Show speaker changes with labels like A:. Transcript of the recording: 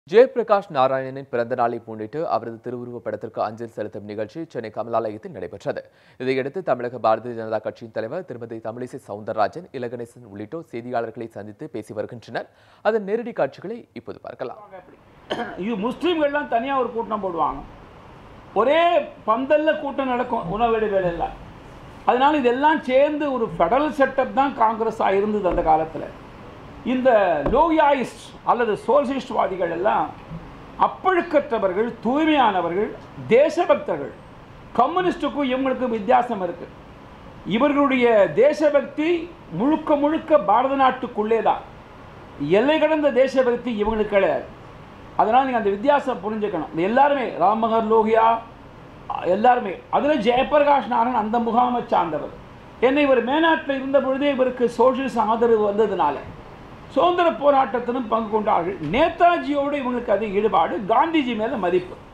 A: ஜெயபிரகாஷ் நாராயணனின் பிறந்த நாளை முன்னிட்டு அவரது திருவுருவப் படத்திற்கு அஞ்சலி செலுத்தும் நிகழ்ச்சி சென்னை கமலாலயத்தில் நடைபெற்றது இதையடுத்து தமிழக பாரதிய ஜனதா கட்சியின் தலைவர் திருமதி தமிழிசை சவுந்தரராஜன் இலகணேசன் உள்ளிட்டோர் செய்தியாளர்களை சந்தித்து பேசி வருகின்றனர் அதன் நேரடி காட்சிகளை இப்போது பார்க்கலாம்
B: இது முஸ்லீம்கள்லாம் தனியாக ஒரு கூட்டம் போடுவாங்க ஒரே பந்தல்ல கூட்டம் நடக்கும் உணவிடுகள் எல்லாம் அதனால இதெல்லாம் சேர்ந்து ஒரு ஃபெடரல் செட்டப் தான் காங்கிரஸாக இருந்தது அந்த காலத்தில் இந்த லோயாயிஸ்ட் அல்லது சோசியலிஸ்ட்வாதிகள் எல்லாம் அப்பழுக்கற்றவர்கள் தூய்மையானவர்கள் தேசபக்தர்கள் கம்யூனிஸ்டுக்கும் இவங்களுக்கும் வித்தியாசம் இருக்கு இவர்களுடைய தேசபக்தி முழுக்க முழுக்க பாரத நாட்டுக்குள்ளே தான் எல்லை கடந்த தேசபக்தி இவங்களுக்கு கிடையாது அதனால் நீங்கள் அந்த வித்தியாசம் புரிஞ்சுக்கணும் இந்த எல்லாருமே ராமகர் லோகியா எல்லாருமே அதில் ஜெயபிரகாஷ் நாராயண் அந்த முகாமை சார்ந்தவர் என்னை இவர் மேனாட்டில் இருந்த பொழுதே இவருக்கு சோசியலிச ஆதரவு வந்ததுனால சுதந்திர போராட்டத்திலும் பங்கு கொண்டார்கள் நேதாஜியோடு இவங்களுக்கு அதிக ஈடுபாடு காந்திஜி மேலே மதிப்பு